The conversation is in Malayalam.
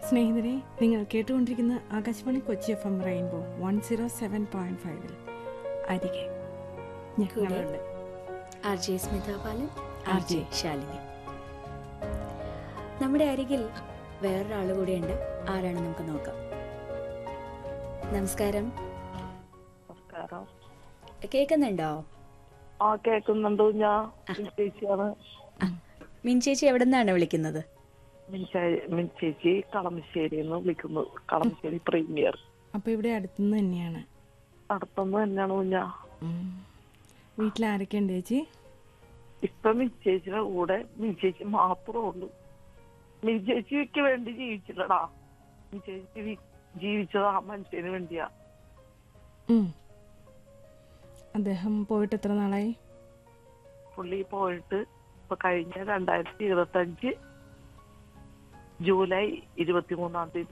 സ്നേഹിതരെ നിങ്ങൾ കേട്ടുകൊണ്ടിരിക്കുന്ന Akashvani Kochi F M rainbow one zero seven point ഫൈവിൽ അരികെ ഞങ്ങളുണ്ട് R J Smitha Balan R R J J. Shalini നമ്മുടെ അരികിൽ വേറൊരാൾ കൂടെയുണ്ട് ആരാണ് നമുക്ക് നോക്കാം നമസ്കാരം നമസ്കാരം കേൾക്കുന്നുണ്ടോ ആ കേൾക്കുന്നുണ്ട് ഞാൻ ചേച്ചിയാണ് മിൻ ചേച്ചി എവിടെ നിന്നാണ് വിളിക്കുന്നത് മിൻചേ- മിൻ ചേച്ചി കളമശ്ശേരി എന്ന് വിളിക്കുന്നു കളമശ്ശേരി പ്രീമിയർ അപ്പോൾ ഇവിടെ അടുത്തുനിന്ന് തന്നെയാണ് അടുത്തുനിന്ന് തന്നെയാണ് കുഞ്ഞാ ഉം. വീട്ടിൽ ആരൊക്കെ ഉണ്ട് ചേച്ചി ഇപ്പൊ മിൻ ചേച്ചിയുടെ കൂടെ മിൻ ചേച്ചി മാത്രമേ ഉള്ളൂ മിൻ ചേച്ചിക്ക് വേണ്ടി ജീവിച്ചില്ലടാ മിൻ ചേച്ചി വി- ജീവിച്ചത് ആ മനുഷ്യന് വേണ്ടിയാ ഉം. അദ്ദേഹം പോയിട്ട് എത്ര നാളായി പുള്ളി പോയിട്ട് ഇപ്പൊ കഴിഞ്ഞ രണ്ടായിരത്തി ഇരുപത്തി അഞ്ച് ജൂലൈ ഇരുപത്തി മൂന്നാം തീയതി